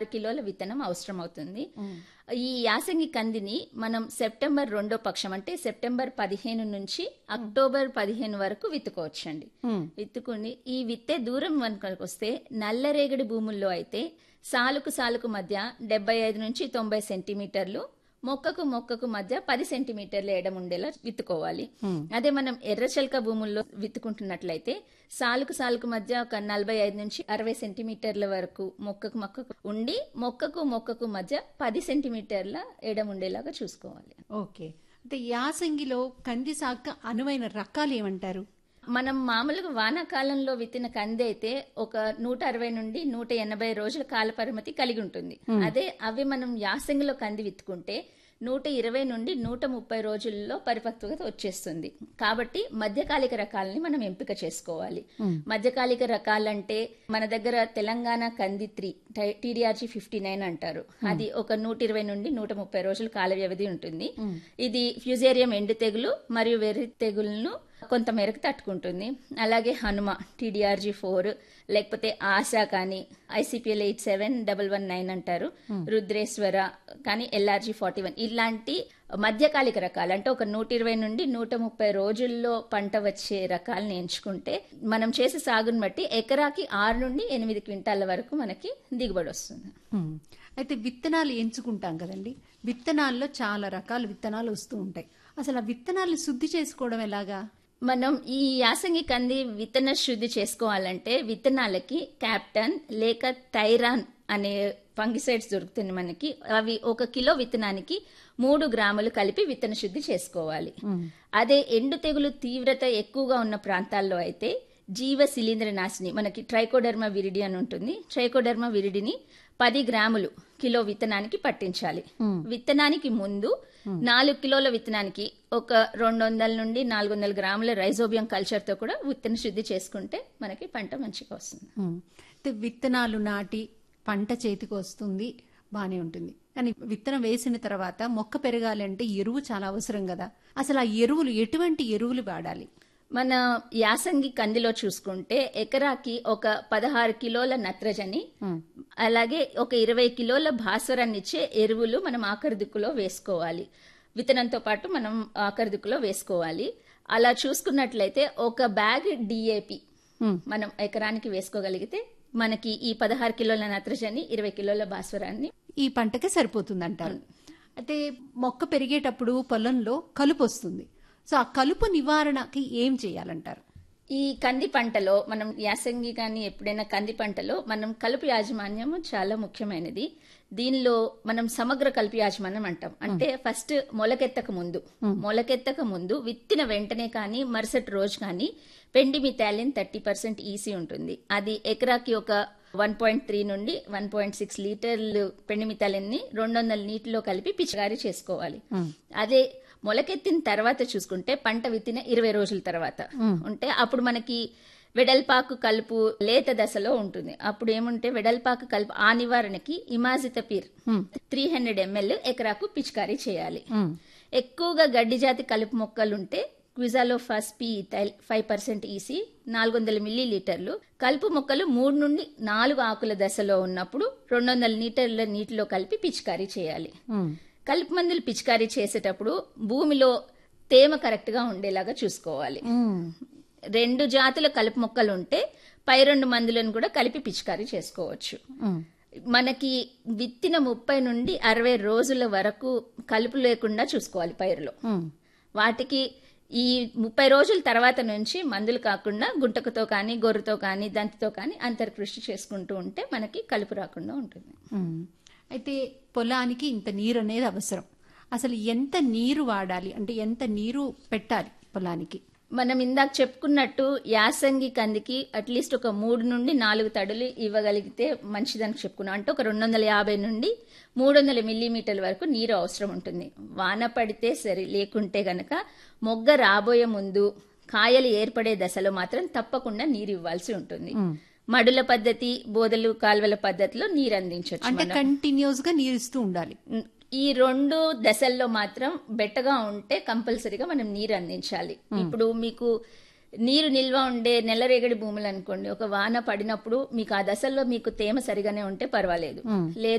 కిలోల విత్తనం అవసరం అవుతుంది ఈ యాసంగి కందిని మనం సెప్టెంబర్ రెండో పక్షం అంటే సెప్టెంబర్ పదిహేను నుంచి అక్టోబర్ పదిహేను వరకు విత్తుకోవచ్చండి విత్తుకుని ఈ విత్తే దూరం మనకు వస్తే నల్లరేగడి భూముల్లో అయితే సాలుకు సాలుకు మధ్య డెబ్బై ఐదు నుంచి తొంభై సెంటీమీటర్లు మొక్కకు మొక్కకు మధ్య పది సెంటీమీటర్ల ఎడం ఉండేలా విత్తుకోవాలి అదే మనం ఎర్రచల్క భూముల్లో విత్తుకుంటున్నట్లయితే సాలుకు సాలుకు మధ్య ఒక నలభై ఐదు నుంచి అరవై సెంటీమీటర్ల వరకు మొక్కకు మొక్కకు ఉండి మొక్కకు మొక్కకు మధ్య పది సెంటీమీటర్ల ఎడం ఉండేలాగా చూసుకోవాలి ఓకే అంటే యాసంగిలో కంది సాగు అనువైన రకాలు ఏమంటారు మనం మామూలుగా వానాకాలంలో విత్తిన కంది అయితే ఒక నూట అరవై నుండి నూట ఎనభై రోజుల కాల పరిమితి కలిగి ఉంటుంది అదే అవి మనం యాసంగిలో కంది విత్తుకుంటే నూట ఇరవై నుండి నూట ముప్పై రోజుల్లో పరిపక్వత వచ్చేస్తుంది కాబట్టి మధ్యకాలిక రకాలని మనం ఎంపిక చేసుకోవాలి మధ్యకాలిక రకాలంటే మన దగ్గర తెలంగాణ కంది త్రీ టీడీఆర్జీ ఫిఫ్టీ నైన్ అంటారు అది ఒక నూట ఇరవై నుండి నూట ముప్పై రోజుల కాల వ్యవధి ఉంటుంది ఇది ఫ్యూజేరియం ఎండు తెగులు మరియు వెర్రి తెగులను కొంత మేరకు తట్టుకుంటుంది అలాగే హనుమ టీడీఆర్జీ ఫోర్ లేకపోతే ఆశా కానీ ICPL eight seven double one nine అంటారు రుద్రేశ్వర కానీ ఎల్ఆర్జీ ఫార్టీ వన్ ఇలాంటి మధ్యకాలిక రకాలు అంటే ఒక నూట ఇరవై నుండి నూట ముప్పై రోజుల్లో పంట వచ్చే రకాలను ఎంచుకుంటే మనం చేసే సాగుని బట్టి ఎకరాకి ఆరు నుండి ఎనిమిది క్వింటాల వరకు మనకి దిగుబడి వస్తుంది హ్మ్. అయితే విత్తనాలు ఎంచుకుంటాం కదండి విత్తనాల్లో చాలా రకాల విత్తనాలు వస్తూ ఉంటాయి అసలు ఆ విత్తనాలు శుద్ధి చేసుకోవడం ఎలాగా మనం ఈ యాసంగి కంది విత్తన శుద్ధి చేసుకోవాలంటే విత్తనాలకి క్యాప్టన్ లేక థైరాన్ అనే ఫంగిసైడ్స్ దొరుకుతుంది మనకి అవి ఒక కిలో విత్తనానికి మూడు గ్రాములు కలిపి విత్తన శుద్ధి చేసుకోవాలి అదే ఎండు తెగులు తీవ్రత ఎక్కువగా ఉన్న ప్రాంతాల్లో అయితే జీవ శిలీంద్ర నాశిని మనకి ట్రైకోడర్మా విరిడి అని ఉంటుంది ట్రైకోడర్మా విరిడిని పది గ్రాములు కిలో విత్తనానికి పట్టించాలి విత్తనానికి ముందు నాలుగు కిలోల విత్తనానికి ఒక రెండు వందల నుండి నాలుగు వందల గ్రాముల రైజోబియం కల్చర్ తో కూడా విత్తన శుద్ధి చేసుకుంటే మనకి పంట మంచిగా వస్తుంది హ్మ్. అయితే విత్తనాలు నాటి పంట చేతికి వస్తుంది బానే ఉంటుంది కానీ విత్తనం వేసిన తర్వాత మొక్క పెరగాలంటే ఎరువు చాలా అవసరం కదా అసలు ఆ ఎరువులు ఎటువంటి ఎరువులు వాడాలి మన యాసంగి కందిలో చూసుకుంటే ఎకరాకి ఒక పదహారు కిలోల నత్రజని అలాగే ఒక ఇరవై కిలోల భాస్వరాన్ని ఇచ్చే ఎరువులు మనం ఆఖరి దిక్కులో వేసుకోవాలి విత్తనంతో పాటు మనం ఆఖరి దిక్కులో వేసుకోవాలి అలా చూసుకున్నట్లయితే ఒక బ్యాగ్ డిఏపి మనం ఎకరానికి వేసుకోగలిగితే మనకి ఈ పదహారు కిలోల నత్రజని ఇరవై కిలోల భాస్వరాన్ని ఈ పంటకి సరిపోతుంది అంటారు అయితే మొక్క పెరిగేటప్పుడు పొలంలో కలుపు వస్తుంది సో ఆ కలుపు నివారణకి ఏం చేయాలంటారు ఈ కంది పంటలో మనం యాసంగి కానీ ఎప్పుడైనా కంది పంటలో మనం కలుపు యాజమాన్యం చాలా ముఖ్యమైనది దీనిలో మనం సమగ్ర కలుపు యాజమాన్యం అంటాం అంటే ఫస్ట్ మొలకెత్తక ముందు మొలకెత్తక ముందు విత్తిన వెంటనే కానీ మరుసటి రోజు కానీ పెండి మిథాలిన్ థర్టీ పర్సెంట్ ఈసీ ఉంటుంది అది ఎకరాకి ఒక వన్ పాయింట్ త్రీ నుండి వన్ పాయింట్ సిక్స్ లీటర్లు పెండి మిథాలిన్ ని రెండు వందల నీటిలో కలిపి పిచికారీ చేసుకోవాలి అదే మొలకెత్తిన తర్వాత చూసుకుంటే పంట విత్తిన ఇరవై రోజుల తర్వాత ఉంటే అప్పుడు మనకి వెడల్పాకు కలుపు లేత దశలో ఉంటుంది అప్పుడు ఏముంటే వెడల్పాకు కలుపు ఆ నివారణకి ఇమాజితపీర్ త్రీ హండ్రెడ్ ఎంఎల్ ఎకరాకు పిచికారీ చేయాలి ఎక్కువగా గడ్డి జాతి కలుపు మొక్కలుంటే క్విజాలో first P five percent EC నాలుగు వందల మిల్లీ లీటర్లు కలుపు మొక్కలు మూడు నుండి నాలుగు ఆకుల దశలో ఉన్నప్పుడు రెండు వందల లీటర్ల నీటిలో కలిపి పిచికారీ చేయాలి కలుపు మందులు పిచికారీ చేసేటప్పుడు భూమిలో తేమ కరెక్ట్ గా ఉండేలాగా చూసుకోవాలి రెండు జాతుల కలుపు మొక్కలు ఉంటే పై రెండు మందులను కూడా కలిపి పిచికారీ చేసుకోవచ్చు మనకి విత్తిన ముప్పై నుండి అరవై రోజుల వరకు కలుపు లేకుండా చూసుకోవాలి పైరులో వాటికి ఈ ముప్పై రోజుల తర్వాత నుంచి మందులు కాకుండా గుంటకతో కానీ గొర్రెతో కానీ దంతితో కానీ అంతర్కృషి చేసుకుంటూ ఉంటే మనకి కలుపు రాకుండా ఉంటుంది ఉమ్. అయితే పొలానికి ఇంత నీరు అనేది అవసరం అసలు ఎంత నీరు వాడాలి అంటే ఎంత నీరు పెట్టాలి పొలానికి మనం ఇందాక చెప్పుకున్నట్టు యాసంగి కందికి అట్లీస్ట్ ఒక మూడు నుండి నాలుగు తడులు ఇవ్వగలిగితే మంచిదని చెప్పుకున్నాం అంటే ఒక రెండు వందల యాభై నుండి మూడు వందల మిల్లీమీటర్ల వరకు నీరు అవసరం ఉంటుంది వాన పడితే సరే లేకుంటే గనక మొగ్గ రాబోయే ముందు కాయలు ఏర్పడే దశలో మాత్రం తప్పకుండా నీరు ఇవ్వాల్సి ఉంటుంది మడుల పద్ధతి బోదలు కాల్వల పద్ధతిలో నీరు అందించవచ్చు అంటే కంటిన్యూస్ గా నీరు ఇస్తూ ఉండాలి ఈ రెండు దశల్లో మాత్రం బెట్టగా ఉంటే కంపల్సరీగా మనం నీరు అందించాలి ఇప్పుడు మీకు నీరు నిల్వ ఉండే నెలరేగడి భూములు అనుకోండి ఒక వాన పడినప్పుడు మీకు ఆ దశల్లో మీకు తేమ సరిగానే ఉంటే పర్వాలేదు లేదు